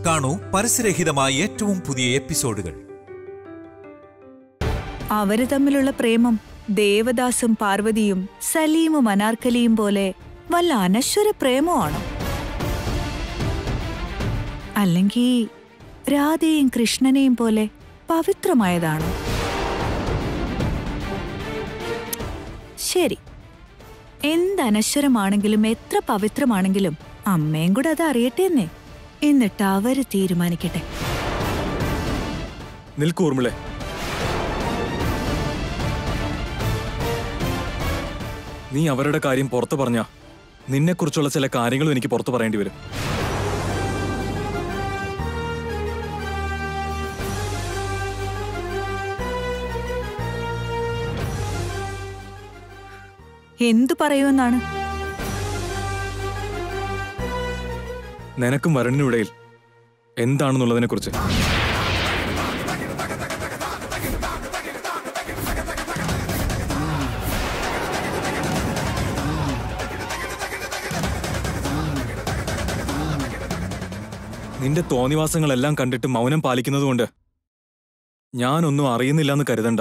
കാണൂ പരസ്യരഹിതമായ ഏറ്റവും പുതിയ എപ്പിസോഡുകൾ അവര് തമ്മിലുള്ള പ്രേമം ദേവദാസും പാർവതിയും സലീമും അനാർക്കലിയും പോലെ വല്ല അനശ്വര പ്രേമമാണോ അല്ലെങ്കിൽ രാധയും കൃഷ്ണനെയും പോലെ പവിത്രമായതാണോ ശരി എന്ത് അനശ്വരമാണെങ്കിലും എത്ര പവിത്രമാണെങ്കിലും അമ്മയും കൂടെ അത് അറിയട്ടെ എന്നേ എന്നിട്ട് അവര് തീരുമാനിക്കട്ടെ നിൽക്കൂർമിളെ നീ അവരുടെ കാര്യം പുറത്തു പറഞ്ഞ നിന്നെക്കുറിച്ചുള്ള ചില കാര്യങ്ങളും എനിക്ക് പുറത്തു പറയേണ്ടി വരും എന്തു പറയുമെന്നാണ് നിനക്കും വരണിനിടയിൽ എന്താണെന്നുള്ളതിനെ കുറിച്ച് നിന്റെ തോന്നിവാസങ്ങളെല്ലാം കണ്ടിട്ട് മൗനം പാലിക്കുന്നതുകൊണ്ട് ഞാനൊന്നും അറിയുന്നില്ലെന്ന് കരുതണ്ട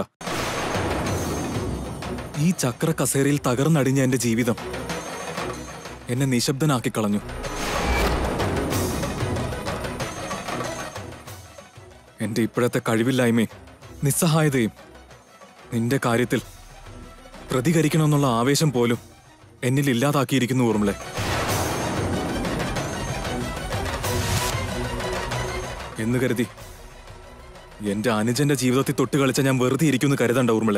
ഈ ചക്ര കസേരയിൽ തകർന്നടിഞ്ഞ എന്റെ ജീവിതം എന്നെ നിശബ്ദനാക്കി കളഞ്ഞു എന്റെ ഇപ്പോഴത്തെ കഴിവില്ലായ്മയും നിസ്സഹായതയും നിന്റെ കാര്യത്തിൽ പ്രതികരിക്കണമെന്നുള്ള ആവേശം പോലും എന്നിൽ ഇല്ലാതാക്കിയിരിക്കുന്നു ഊർമിളെ എന്ന് കരുതി എന്റെ അനുജന്റെ ജീവിതത്തിൽ തൊട്ട് കളിച്ച ഞാൻ വെറുതെ ഇരിക്കുന്നു കരുതണ്ട ഊർമിളെ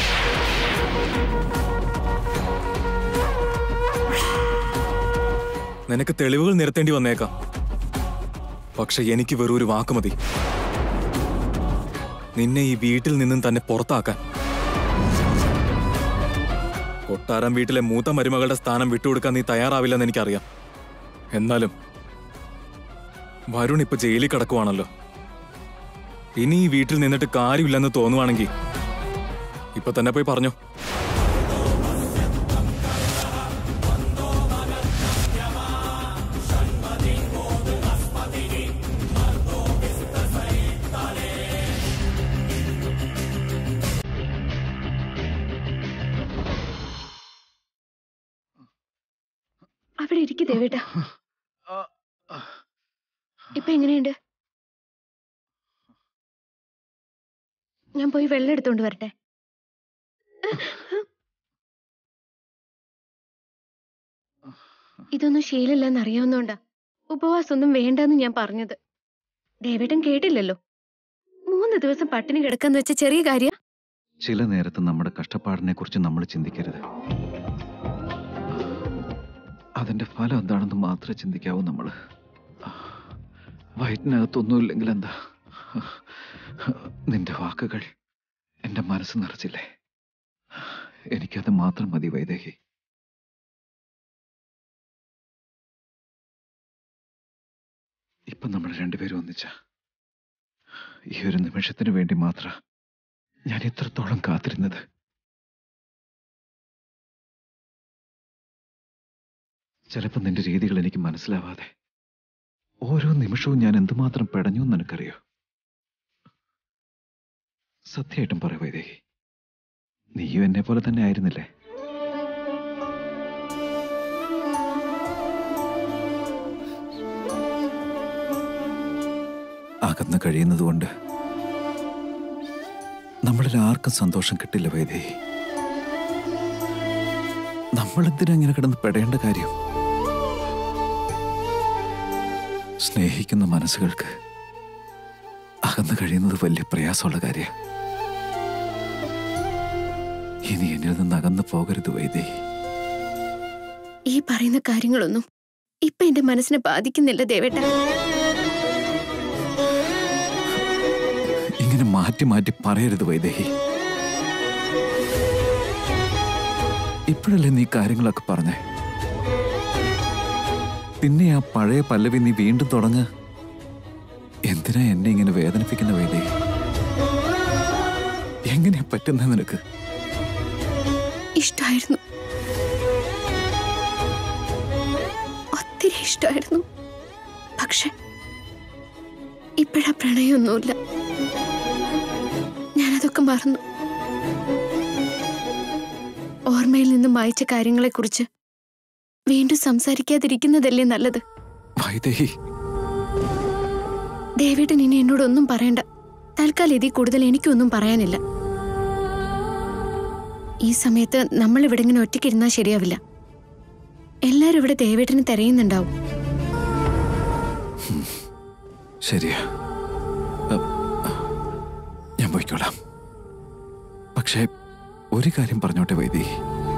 നിനക്ക് തെളിവുകൾ നിരത്തേണ്ടി വന്നേക്കാം പക്ഷെ എനിക്ക് വെറും ഒരു വാക്ക് മതി നിന്നെ ഈ വീട്ടിൽ നിന്നും തന്നെ പുറത്താക്കാൻ കൊട്ടാരം വീട്ടിലെ മൂത്ത മരുമകളുടെ സ്ഥാനം വിട്ടുകൊടുക്കാൻ നീ തയ്യാറാവില്ലെന്ന് എനിക്കറിയാം എന്നാലും വരുൺ ഇപ്പൊ ജയിലിൽ കിടക്കുവാണല്ലോ ഇനി ഈ വീട്ടിൽ നിന്നിട്ട് കാര്യമില്ലെന്ന് തോന്നുവാണെങ്കിൽ ഇപ്പൊ തന്നെ പോയി പറഞ്ഞു അവിടെ ഇരിക്കു ദേവേട്ട ഇപ്പൊ എങ്ങനെയുണ്ട് ഞാൻ പോയി വെള്ളം എടുത്തോണ്ട് വരട്ടെ ഇതൊന്നും ശീലമില്ലെന്ന് അറിയാവുന്നോണ്ടാ ഉപവാസമൊന്നും വേണ്ടെന്ന് ഞാൻ പറഞ്ഞത് ദേവേട്ടൻ കേട്ടില്ലല്ലോ മൂന്ന് ദിവസം പട്ടിണി കിടക്കാന്ന് വെച്ച ചെറിയ കാര്യ ചില നേരത്ത് നമ്മുടെ കഷ്ടപ്പാടിനെ കുറിച്ച് നമ്മൾ ചിന്തിക്കരുത് അതിന്റെ ഫലം എന്താണെന്ന് മാത്രമേ ചിന്തിക്കാവൂ നമ്മൾ വയറ്റിനകത്തൊന്നുമില്ലെങ്കിൽ എന്താ നിന്റെ വാക്കുകൾ എന്റെ മനസ്സ് നിറച്ചില്ലേ എനിക്കത് മാത്രം മതി വൈദേഹി ഇപ്പൊ നമ്മൾ രണ്ടുപേരും ഒന്നിച്ച ഈ ഒരു നിമിഷത്തിന് വേണ്ടി മാത്രം ഞാൻ ഇത്രത്തോളം കാത്തിരുന്നത് ചിലപ്പോൾ നിന്റെ രീതികൾ എനിക്ക് മനസ്സിലാവാതെ ഓരോ നിമിഷവും ഞാൻ എന്തുമാത്രം പെടഞ്ഞു എന്ന് നിനക്കറിയോ സത്യമായിട്ടും പറ വൈദേഹി നീയും എന്നെ പോലെ തന്നെ ആയിരുന്നില്ലേ അകന്ന് കഴിയുന്നതുകൊണ്ട് നമ്മളിൽ ആർക്കും സന്തോഷം കിട്ടില്ല വൈദേഹി നമ്മളെന്തിനാ ഇങ്ങനെ കിടന്ന് പെടേണ്ട കാര്യം സ്നേഹിക്കുന്ന മനസ്സുകൾക്ക് അകന്നു കഴിയുന്നത് വലിയ പ്രയാസമുള്ള കാര്യ ഇനി എന്നിൽ നിന്ന് അകന്നു പോകരുത് വൈദേഹി ഈ പറയുന്ന കാര്യങ്ങളൊന്നും ഇപ്പൊ എന്റെ മനസ്സിനെ ബാധിക്കുന്നില്ല ദേവേട്ട ഇങ്ങനെ മാറ്റി മാറ്റി പറയരുത് വൈദേഹി ഇപ്പോഴല്ലേ നീ കാര്യങ്ങളൊക്കെ പറഞ്ഞേ പിന്നെ ആ പഴയ പല്ലവി നീ വീണ്ടും തുടങ്ങ എന്തിനാ എന്നെ ഇങ്ങനെ വേദനിപ്പിക്കുന്ന വൈദേഹി എങ്ങനെയാ പറ്റുന്ന നിനക്ക് ഇഷ്ടായിരുന്നു ഒത്തിരി ഇഷ്ടമായിരുന്നു പക്ഷെ ഇപ്പോഴാ പ്രണയമൊന്നുമില്ല ഞാനതൊക്കെ മറന്നു ഓർമ്മയിൽ നിന്നും വായിച്ച കാര്യങ്ങളെക്കുറിച്ച് വീണ്ടും സംസാരിക്കാതിരിക്കുന്നതല്ലേ നല്ലത് വൈദേഹി ദേവേട്ടൻ ഇനി എന്നോടൊന്നും പറയണ്ട തൽക്കാലം ഇതിൽ കൂടുതൽ എനിക്കൊന്നും പറയാനില്ല ഈ സമയത്ത് നമ്മൾ ഇവിടെ ഇങ്ങനെ ഒറ്റയ്ക്കിരുന്നാൽ ശരിയാവില്ല എല്ലാരും ഇവിടെ ദേവേട്ടനെ തിരയുന്നുണ്ടാവും ശരിയാ അ, ഞാൻ പോയിക്കോളാം പക്ഷേ ഒരു കാര്യം പറഞ്ഞോട്ടെ വൈദേഹി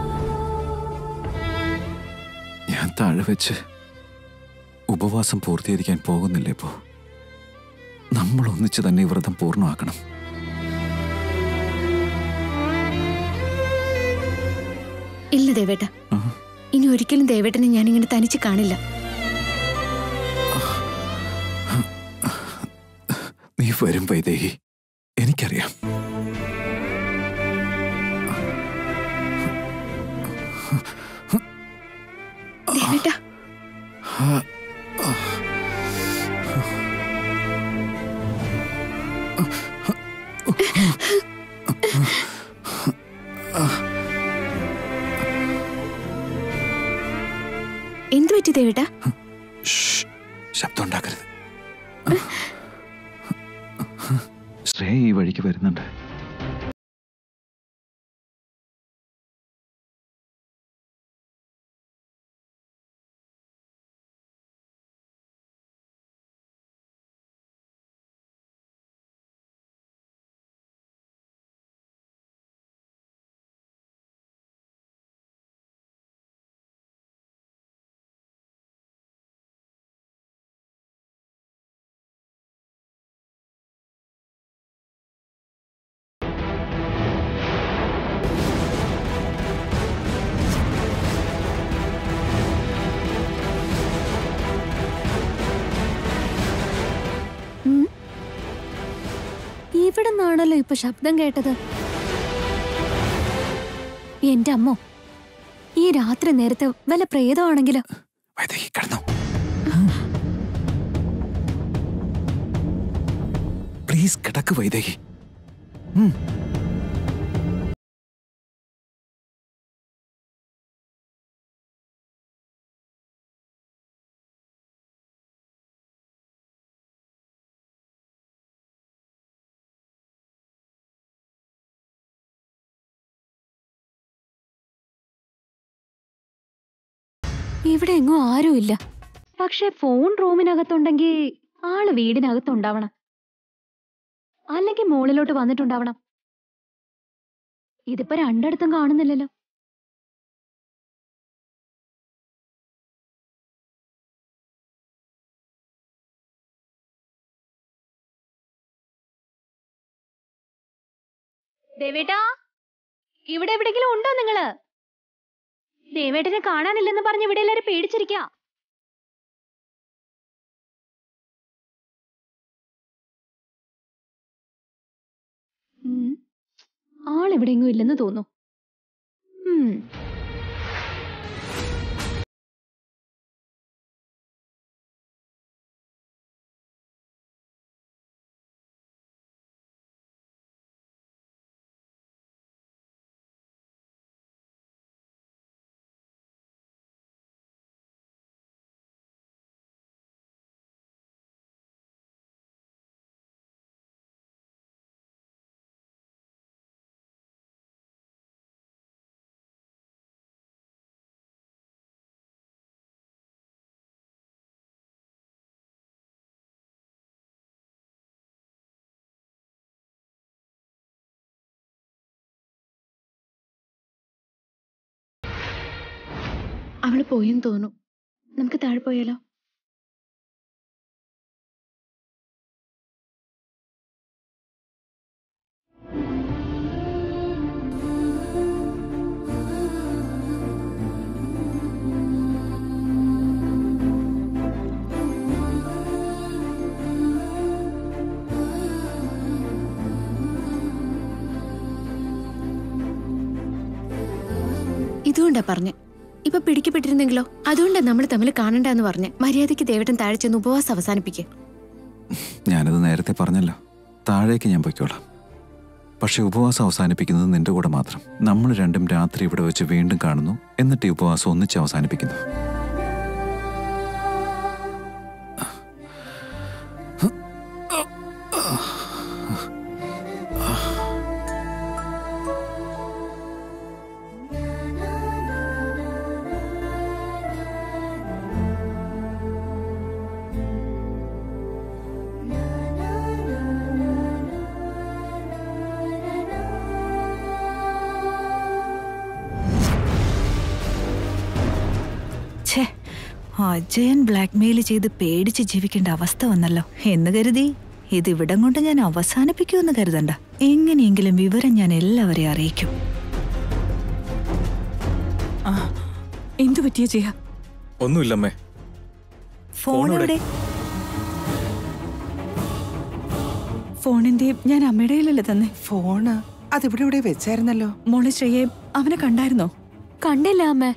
ഞാൻ താഴെ വെച്ച് ഉപവാസം പൂർത്തീകരിക്കാൻ പോകുന്നില്ല ഇപ്പോ നമ്മൾ ഒന്നിച്ച് തന്നെ ഈ വ്രതം പൂർണ്ണമാക്കണം ഇല്ല ദേവേട്ട ആ, ഇനി ഒരിക്കലും ദേവേട്ടനെ ഞാനിങ്ങനെ തനിച്ച് കാണില്ല നീ വരും വൈദേഹി എനിക്കറിയാം ദേവേട്ട എന്തു പറ്റി ദേവേട്ട ഷ്, ശബ്ദം ഉണ്ടാക്കരുത് ശ്രേയ ഈ വഴിക്ക് വരുന്നുണ്ട് ഇവിടെ നിന്നാണല്ലോ ഇപ്പൊ ശബ്ദം കേട്ടത് എന്റെ അമ്മോ ഈ രാത്രി നേരത്തെ വല്ല പ്രേതമാണെങ്കിലോ വൈദേഹി കിടന്നു പ്ലീസ് കിടക്ക് വൈദേഹി ഉം. ഇവിടെ എങ്ങും ആരുമില്ല പക്ഷെ ഫോൺ റൂമിനകത്തുണ്ടെങ്കിൽ ആള് വീടിനകത്തുണ്ടാവണം അല്ലെങ്കിൽ മുകളിലോട്ട് വന്നിട്ടുണ്ടാവണം ഇതിപ്പോ രണ്ടിടത്തും കാണുന്നില്ലല്ലോ ദേവേട്ടാ ഇവിടെ എവിടെങ്കിലും ഉണ്ടോ നിങ്ങള് ദേവേട്ടനെ കാണാനില്ലെന്ന് പറഞ്ഞ് ഇവിടെ എല്ലാരും പേടിച്ചിരിക്കാ ഉം. ആളെവിടെയെങ്ങും ഇല്ലെന്ന് തോന്നുന്നു ഉം. അവള് പോയെന്ന് തോന്നുന്നു നമുക്ക് താഴെ പോയാലോ ഇതുകൊണ്ടാ പറഞ്ഞേ ഇപ്പൊ പിടിക്കപ്പെട്ടിരുന്നെങ്കിലോ അതുകൊണ്ടാ നമ്മൾ തമ്മിൽ കാണണ്ടെന്ന് പറഞ്ഞ് മര്യാദയ്ക്ക് ദേവട്ടൻ താഴെ ചെന്ന് ഉപവാസം അവസാനിപ്പിക്കുക ഞാനത് നേരത്തെ പറഞ്ഞല്ലോ താഴേക്ക് ഞാൻ പൊയ്ക്കോളാം പക്ഷെ ഉപവാസം അവസാനിപ്പിക്കുന്നത് നിന്റെ കൂടെ മാത്രം നമ്മൾ രണ്ടും രാത്രി ഇവിടെ വെച്ച് വീണ്ടും കാണുന്നു എന്നിട്ട് ഈ ഉപവാസം ഒന്നിച്ച് അവസാനിപ്പിക്കുന്നു ഛേ അജയൻ ബ്ലാക്ക്മെയിൽ ചെയ്ത് പേടിച്ച് ജീവിക്കേണ്ട അവസ്ഥ വന്നല്ലോ എന്ന് കരുതി ഇതിവിടം കൊണ്ട് ഞാൻ അവസാനിപ്പിക്കുമെന്ന് കരുതണ്ട എങ്ങനെയെങ്കിലും വിവരം ഞാൻ എല്ലാവരെയും അറിയിക്കും എന്തു പറ്റിയ ചെയ്യാ ഒന്നുമില്ലമ്മേ ഫോൺ ഫോൺ എവിടെ? എവിടെ ഫോണിന്റെ ഞാൻ അമ്മയുടെ കയ്യിലല്ലേ തന്നെ ഫോണ് അതിവിടെ ഇവിടെ വെച്ചായിരുന്നല്ലോ മോളെ ശ്രേയെ അവനെ കണ്ടായിരുന്നോ കണ്ടില്ല അമ്മ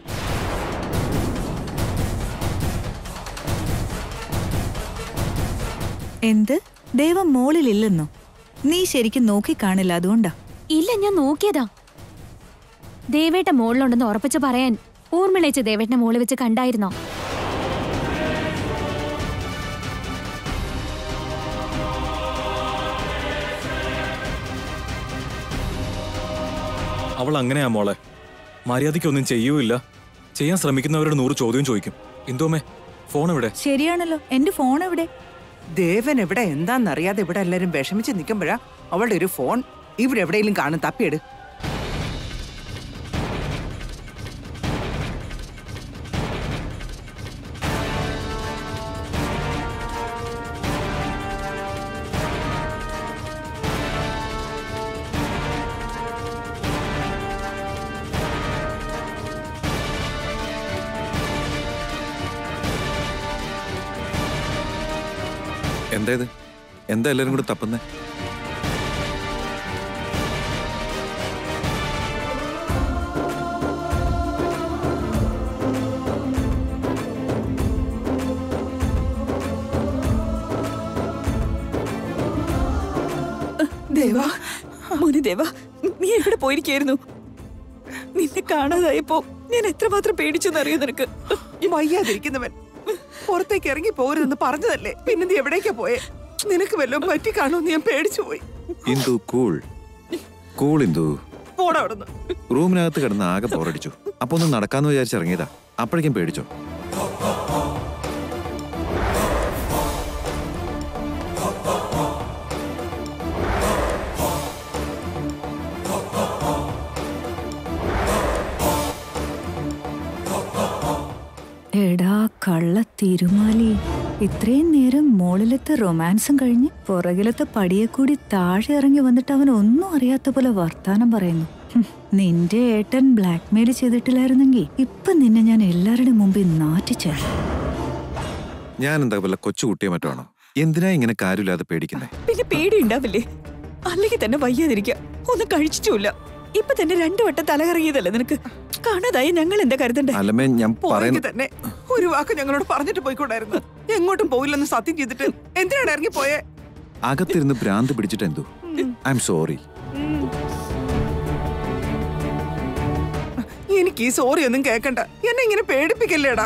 എന്ത് ദൈവം മോളിലില്ലെന്നോ നീ ശരിക്കും നോക്കിക്കാണില്ല അതുകൊണ്ടാ ഇല്ല ഞാൻ നോക്കിയതാ ദേവേട്ട മോളിലുണ്ടെന്ന് ഉറപ്പിച്ച് പറയാൻ ഊർമിളേച്ച് ദേവേട്ടനെ മോളിൽ വെച്ച് കണ്ടായിരുന്നോ അവൾ അങ്ങനെയാ മോളെ മര്യാദയ്ക്കൊന്നും ചെയ്യൂല്ല ചെയ്യാൻ ശ്രമിക്കുന്നവരോട് നൂറ് ചോദ്യം ചോദിക്കും എന്തോമേ ഫോൺ എവിടെ ശരിയാണല്ലോ എന്റെ ഫോൺ എവിടെ ദേവൻ എവിടെ എന്താന്നറിയാതെ ഇവിടെ എല്ലാരും വിഷമിച്ച് നിൽക്കുമ്പോഴാ അവളുടെ ഒരു ഫോൺ ഇവിടെ എവിടെയെങ്കിലും കാണും തപ്പിയെട് എന്താ ഇത് എന്താ എല്ലാരും കൂടെ തപ്പുന്നേ ദേവാ മോനെ ദേവാ നീ എവിടെ പോയിരിക്കായിരുന്നു നിന്നെ കാണാതായപ്പോ ഞാൻ എത്രമാത്രം പേടിച്ചെന്ന് അറിയോ നിനക്ക് വയ്യാതിരിക്കുന്നവൻ പുറത്തേക്ക് ഇറങ്ങി പോരുതെന്ന് പറഞ്ഞതല്ലേ പിന്നെ നീ എവിടേക്കാ പോയെ നിനക്ക് വല്ലതും പറ്റി കാണുമെന്ന് ഞാൻ പേടിച്ചു പോയി ഇന്ദു കൂൾ കൂൾ ഇന്ദു പോടാ അവിടുന്ന് റൂമിനകത്ത് കിടന്ന് ആകെ ബോറടിച്ചു അപ്പൊ ഒന്ന് നടക്കാന്ന് വിചാരിച്ച് ഇറങ്ങിയതാ അപ്പോഴേക്കും പേടിച്ചോ എടാ കള്ള തിരുമാലി ഇത്രയും നേരം മോളിലത്തെ റൊമാൻസും കഴിഞ്ഞ് പുറകിലത്തെ പടിയെ കൂടി താഴെ ഇറങ്ങി വന്നിട്ട് അവൻ ഒന്നും അറിയാത്ത പോലെ വർത്താനം പറയുന്നു ഹും, നിന്റെ ഏട്ടൻ ബ്ലാക്ക്മെയിൽ ചെയ്തിട്ടില്ലായിരുന്നെങ്കിൽ ഇപ്പൊ നിന്നെ ഞാൻ എല്ലാവരുടെ മുമ്പിൽ നാറ്റിച്ചേ ഞാൻ എന്താ വല്ല കൊച്ചു കുട്ടിയെ മറ്റോ ആണോ എന്തിനാ ഇങ്ങനെ കാര്യമില്ലാതെ പേടിക്കുന്നേ പിന്നെ പേടി ഉണ്ടാവില്ലേ അല്ലെങ്കിൽ തന്നെ വയ്യാതിരിക്കുക ഒന്നും കഴിച്ചിട്ടുമില്ല ഇപ്പൊ തന്നെ രണ്ടു വട്ടം തലകറങ്ങിയതല്ലേ നിനക്ക് കാണാതായി ഞങ്ങൾ എന്താ കരുതണ്ടേ അല്ലമ്മേ ഞാൻ പോയെങ്കിൽ പറയുന്നു തന്നെ ഒരു വാക്ക് ഞങ്ങളോട് പറഞ്ഞിട്ട് പോയിക്കൂടായിരുന്നു എങ്ങോട്ടും പോയില്ലെന്ന് സത്യം ചെയ്തിട്ട് എന്തിനാണ് ഇറങ്ങി പോയെ അകത്തിരുന്ന് ഭ്രാന്ത് പിടിച്ചിട്ട് എന്തു ഐ എം സോറി എനിക്ക് ഈ സോറി ഒന്നും കേക്കണ്ട എന്നെ ഇങ്ങനെ പേടിപ്പിക്കല്ലേടാ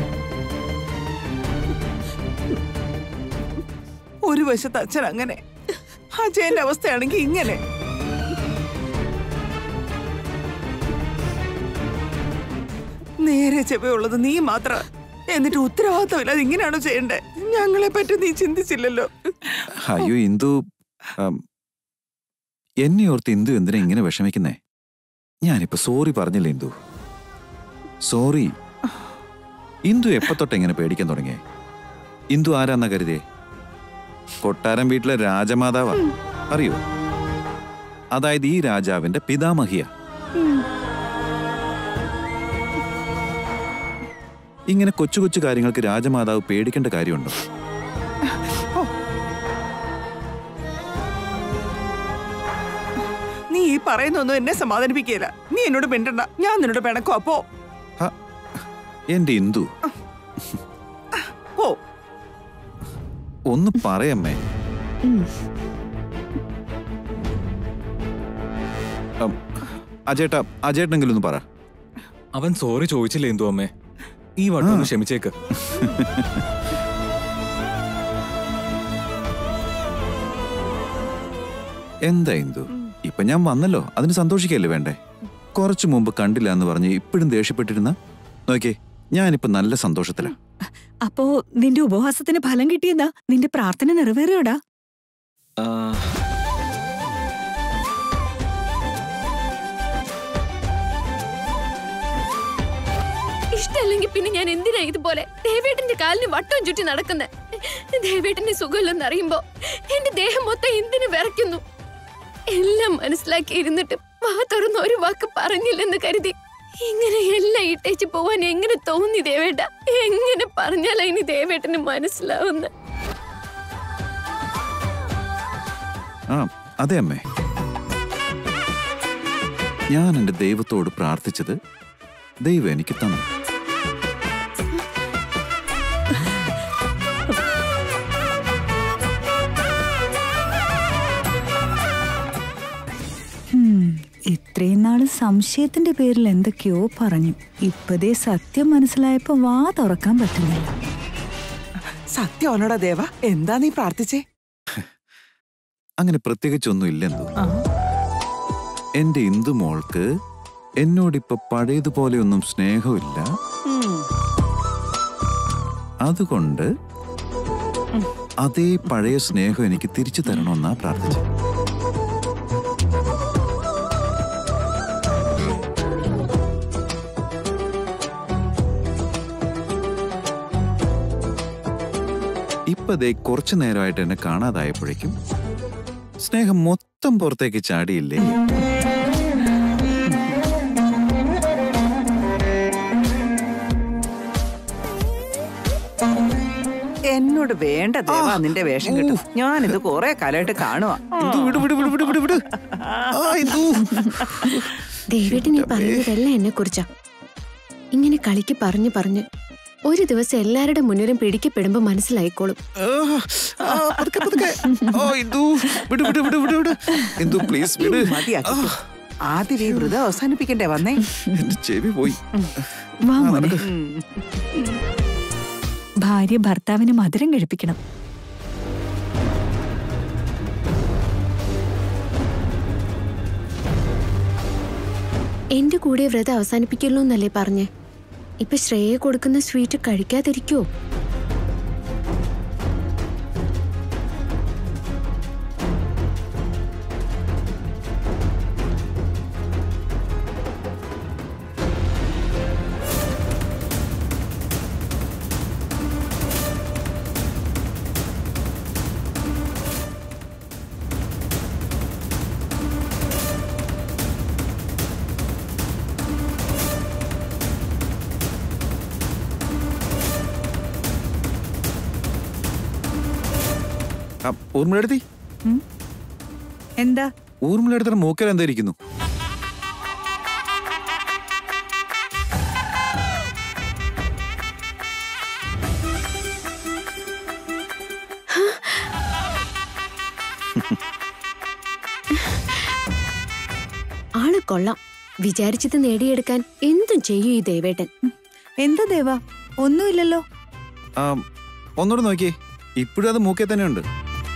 ഒരു വശത്ത് അച്ഛൻ അങ്ങനെ അജയന്റെ അവസ്ഥയാണെങ്കിൽ ഇങ്ങനെ നേരെ ചെവയുള്ളത് നീ മാത്ര എന്നിട്ട് ഉത്തരവാദിത്തമില്ലാതെ ഇങ്ങനെയാണോ ചെയ്യണ്ടേ ഞങ്ങളെ പറ്റി നീ ചിന്തിച്ചില്ലല്ലോ അയ്യോ ഇന്ദു ആം, എന്നെ ഓർത്ത് ഇന്ദു എന്തിനാ ഇങ്ങനെ വിഷമിക്കുന്നേ ഞാനിപ്പോ സോറി പറഞ്ഞില്ലേ ഇന്ദു സോറി ഇന്ദു എപ്പോ തൊട്ട് എങ്ങനെ പേടിക്കാൻ തുടങ്ങിയേ ഇന്ദു ആരാന്നാ കരുതിയേ കൊട്ടാരം വീട്ടിലെ രാജമാതാവാ അറിയോ അതായത് ഈ രാജാവിന്റെ പിതാമഹിയ ഇങ്ങനെ കൊച്ചു കൊച്ചു കാര്യങ്ങൾക്ക് രാജമാതാവ് പേടിക്കേണ്ട കാര്യമുണ്ടോ നീ ഈ പറയുന്നൊന്നും എന്നെ സമാധാനിപ്പിക്കുകയില്ല നീ എന്നോട് മിണ്ടണ്ട ഞാൻ നിന്നോട് പിണക്കോ അപ്പോ ഹ, എന്റെ ഇന്ദു പോ ഒന്ന് പറയമ്മേ അം, അജേട്ടാ അജേട്ടനെങ്കിലും ഒന്ന് പറ അവൻ സോറി ചോദിച്ചില്ലേ എന്തോ അമ്മേ ഈ വട്ടം ഒന്ന് ക്ഷമിച്ചേക്ക് എന്താ ഇന്ദു ഇപ്പൊ ഞാൻ വന്നല്ലോ അതിന് സന്തോഷിക്കല്ലേ വേണ്ടേ കുറച്ചു മുമ്പ് കണ്ടില്ല എന്ന് പറഞ്ഞ് ഇപ്പോഴും ദേഷ്യപ്പെട്ടിരുന്ന നോക്കിയേ ഞാനിപ്പോ നല്ല സന്തോഷത്തിലാ അപ്പോ നിന്റെ ഉപവാസത്തിന് ഫലം കിട്ടിയതാ നിന്റെ പ്രാർത്ഥന നിറവേറിയോടാ ആ, ഇഷ്ടമല്ലെങ്കിൽ പിന്നെ ഞാൻ എന്തിനാ ഇതുപോലെ ദേവേട്ടന്റെ കാലിന് വട്ടം ചുറ്റി നടക്കുന്നത് ദേവേട്ടന്റെ സുഖമില്ലെന്ന് അറിയുമ്പോ എന്റെ ദേഹം മൊത്തം എന്തിനു വിറയ്ക്കുന്നു എല്ലാം മനസ്സിലാക്കി ഇരുന്നിട്ട് വാ തുറന്ന് ഒരു വാക്ക് പറഞ്ഞില്ലെന്ന് കരുതി ഇങ്ങനെ എല്ലാം ഇട്ടേച്ച് പോവാൻ എങ്ങനെ തോന്നി ദേവേട്ട എങ്ങനെ പറഞ്ഞാലാ ഇനി ദേവേട്ടന് മനസ്സിലാവുന്ന ആ അതെ അമ്മേ ഞാൻ എൻ്റെ ദൈവത്തോട് പ്രാർത്ഥിച്ചത് ദൈവം എനിക്ക് തന്നു ഹും, ഇത്രയും നാള് സംശയത്തിന്റെ പേരിൽ എന്തൊക്കെയോ പറഞ്ഞു ഇപ്പതേ സത്യം മനസ്സിലായപ്പോ വാ തുറക്കാൻ പറ്റുന്നില്ല സത്യമാണോടാ ദേവ എന്താ നീ പ്രാർത്ഥിച്ചേ അങ്ങനെ പ്രത്യേകിച്ചൊന്നും ഇല്ലെന്തോ എൻ്റെ ഇന്ദു മോൾക്ക് എന്നോടിപ്പോ പഴയതുപോലെയൊന്നും സ്നേഹമില്ല അതുകൊണ്ട് അതേ പഴയ സ്നേഹം എനിക്ക് തിരിച്ചു തരണമെന്നാ പ്രാർത്ഥിച്ചത് ഇപ്പൊ ദേ കുറച്ചു നേരമായിട്ട് എന്നെ കാണാതായപ്പോഴേക്കും സ്നേഹം മൊത്തം പുറത്തേക്ക് ചാടിയില്ലേ എന്നോട് വേണ്ട ദേവ നിന്റെ വേഷം കിട്ടും ഞാനിത് കൊറേ കാലമായിട്ട് കാണുക ഇന്ദു, വിട്, വിട്, വിട്, വിട്, വിട്, വിട്. ആ, ഇന്ദു. ദേവേട്ടൻ ഈ പറഞ്ഞതെല്ലാം എന്നെ കുറിച്ചാ ഇങ്ങനെ കളിക്ക് പറഞ്ഞു പറഞ്ഞ് ഒരു ദിവസം എല്ലാവരുടെ മുന്നിലും പിടിക്കപ്പെടുമ്പോ മനസ്സിലായിക്കോളും ആ, ആ, പതുക്കെ, പതുക്കെ. ആ, ഇന്ദു, വിട്, വിട്, വിട്, വിട്, വിട്. ഇന്ദു പ്ലീസ് വിട് മതിയാക്കി ആദ്യം ഈ വ്രതം അവസാനിപ്പിക്കണ്ടേ വന്നേ എന്റെ ചെവി പോയി വാ മോനെ ഉം. ഭാര്യ ഭർത്താവിന് മധുരം കഴിപ്പിക്കണം എന്റെ കൂടെ വ്രതം അവസാനിപ്പിക്കുള്ളൂ എന്നല്ലേ പറഞ്ഞേ ഇപ്പൊ ശ്രേയ കൊടുക്കുന്ന സ്വീറ്റ് കഴിക്കാതിരിക്കോ ആ, ഊർമിളെടുത്തി എന്താ ഊർമിളെടുത്ത മൂക്കൽ എന്താ ഇരിക്കുന്നു ആള് കൊള്ളാം വിചാരിച്ചത് നേടിയെടുക്കാൻ എന്തും ചെയ്യൂ ഈ ദേവേട്ടൻ എന്താ ദേവാ ഒന്നുമില്ലല്ലോ ആ, ഒന്നുകൂടെ നോക്കിയേ ഇപ്പോഴും അത് മൂക്കേ തന്നെ ഉണ്ട്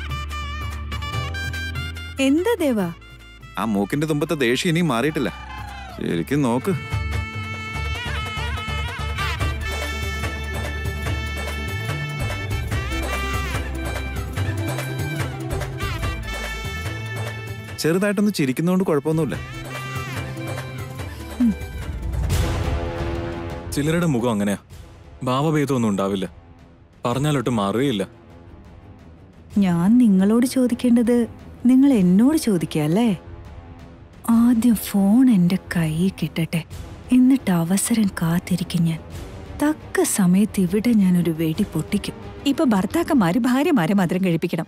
എന്താ ദേവാ ആ മൂക്കിന്റെ തുമ്പത്തെ ദേഷ്യം ഇനിയും മാറിയിട്ടില്ല ശരിക്കും നോക്ക് ചെറുതായിട്ടൊന്ന് ചിരിക്കുന്നതുകൊണ്ട് കുഴപ്പമൊന്നുമില്ല ചിലരുടെ മുഖം അങ്ങനെയാ ഭാവഭേദമൊന്നും ഉണ്ടാവില്ല പറഞ്ഞാലൊട്ട് മാറുകയില്ല ഞാൻ നിങ്ങളോട് ചോദിക്കേണ്ടത് നിങ്ങൾ എന്നോട് ചോദിക്കുക അല്ലേ ആദ്യം ഫോൺ എന്റെ കയ്യിൽ കിട്ടട്ടെ എന്നിട്ട് അവസരം കാത്തിരിക്കും ഞാൻ തക്ക സമയത്ത് ഇവിടെ ഞാൻ ഒരു വെടി പൊട്ടിക്കും ഇപ്പൊ ഭർത്താക്കന്മാര് ഭാര്യമാരെ മധുരം കഴിപ്പിക്കണം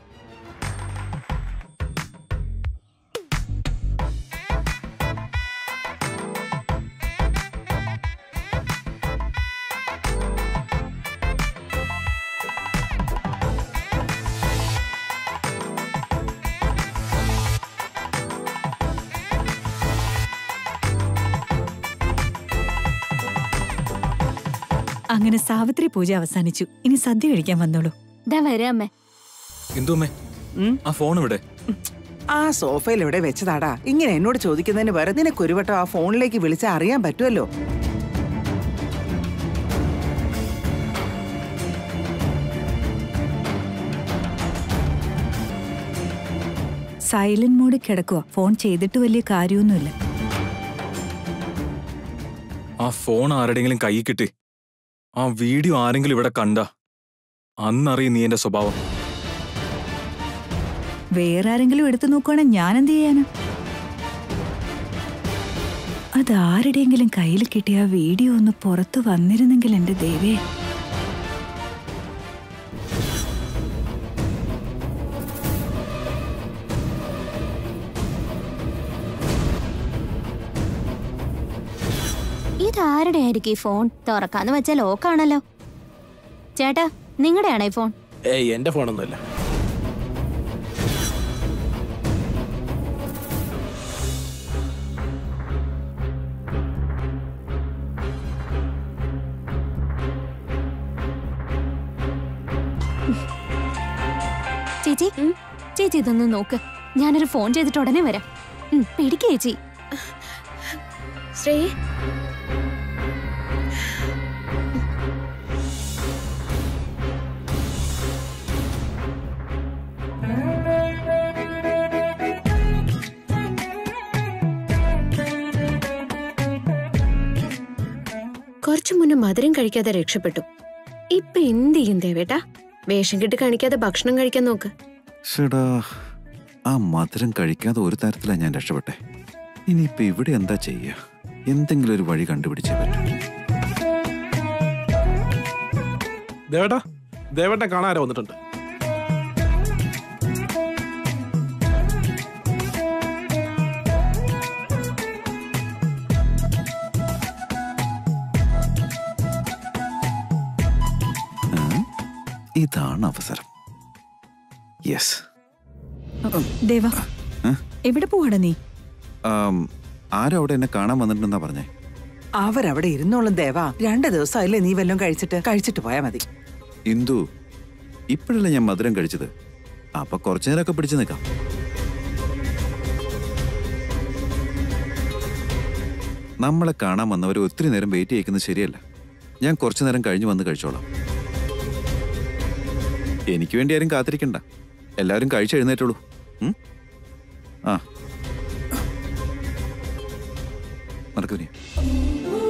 അങ്ങനെ സാവിത്രി പൂജ അവസാനിച്ചു ഇനി സദ്യ കഴിക്കാൻ വന്നോളൂ ദാ വരാം അമ്മേ എന്തുമ്മേ ഉം? ആ ഫോൺ ഇവിടെ ആ സോഫയിൽ എവിടെ വെച്ചതാടാ ഇങ്ങനെ എന്നോട് ചോദിക്കുന്നതിന് പകരം നിനക്ക് ഒരു വട്ടം ആ ഫോണിലേക്ക് വിളിച്ചാൽ അറിയാൻ പറ്റുമല്ലോ സൈലന്റ് മോഡിൽ കിടക്കുക ഫോൺ ചെയ്തിട്ട് വലിയ കാര്യമൊന്നുമില്ല ആ ഫോൺ ആരുടെങ്കിലും കൈ കിട്ടി ആ വീഡിയോ ആരെങ്കിലും ഇവിടെ കണ്ട അന്നറിയും നീ എന്റെ സ്വഭാവം വേറെ ആരെങ്കിലും എടുത്തു നോക്കുവാണെങ്കിൽ ഞാൻ എന്ത് ചെയ്യാനാ അതാരുടെയെങ്കിലും കയ്യിൽ കിട്ടിയ ആ വീഡിയോ ഒന്ന് പുറത്തു വന്നിരുന്നെങ്കിൽ എന്റെ ദേവേ ഇതാരുടെ ആയിരിക്കും ഈ ഫോൺ തുറക്കാന്ന് വെച്ചാൽ ലോക്കാണല്ലോ ചേട്ടാ നിങ്ങളുടെയാണോ ഈ ഫോൺ ഏയ് എന്റെ ഫോണൊന്നുമല്ല ചേച്ചി ചേച്ചി ഇതൊന്ന് നോക്ക് ഞാനൊരു ഫോൺ ചെയ്തിട്ട് ഉടനെ വരാം ഉം, പിടിക്ക് ചേച്ചി ശ്രീ കുറച്ചു മുന്നേ മധുരം കഴിക്കാതെ രക്ഷപ്പെട്ടു ഇപ്പൊ എന്ത് ചെയ്യും ദേവേട്ടാ വേഷം കെട്ട് കാണിക്കാതെ ഭക്ഷണം കഴിക്കാൻ നോക്ക് ഷടാ ആ മധുരം കഴിക്കാതെ ഒരു തരത്തിലാണ് ഞാൻ രക്ഷപ്പെട്ടെ ഇനിയിപ്പോ ഇവിടെ എന്താ ചെയ്യുക എന്തെങ്കിലും ഒരു വഴി കണ്ടുപിടിച്ചേ പറ്റൂ ദേവേട്ടാ ദേവേട്ടനെ കാണാരോ വന്നിട്ടുണ്ട് ഉം. ഇതാണ് അവസരം യെസ് ദേവ എവിടെ പോവാടാ നീ ആരും അവിടെ എന്നെ കാണാൻ വന്നിട്ടുണ്ടെന്നാ പറഞ്ഞേ അവരവിടെ ഇരുന്നോളും ദേവാ രണ്ട് ദിവസമായില്ലേ നീ വല്ലതും കഴിച്ചിട്ട് കഴിച്ചിട്ട് പോയാ മതി ഇന്ദു ഇപ്പോഴല്ലേ ഞാൻ മധുരം കഴിച്ചത് അപ്പൊ കുറച്ചു നേരമൊക്കെ പിടിച്ചു നിൽക്കാം നമ്മളെ കാണാൻ വന്നവർ ഒത്തിരി നേരം വെയിറ്റ് ചെയ്യിക്കുന്നത് ശരിയല്ല ഞാൻ കുറച്ചു നേരം കഴിഞ്ഞ് വന്ന് കഴിച്ചോളാം എനിക്ക് വേണ്ടി ആരും കാത്തിരിക്കണ്ട എല്ലാവരും കഴിച്ചെഴുന്നേറ്റുള്ളൂ ഉം? ആ മറക്കൂരിയ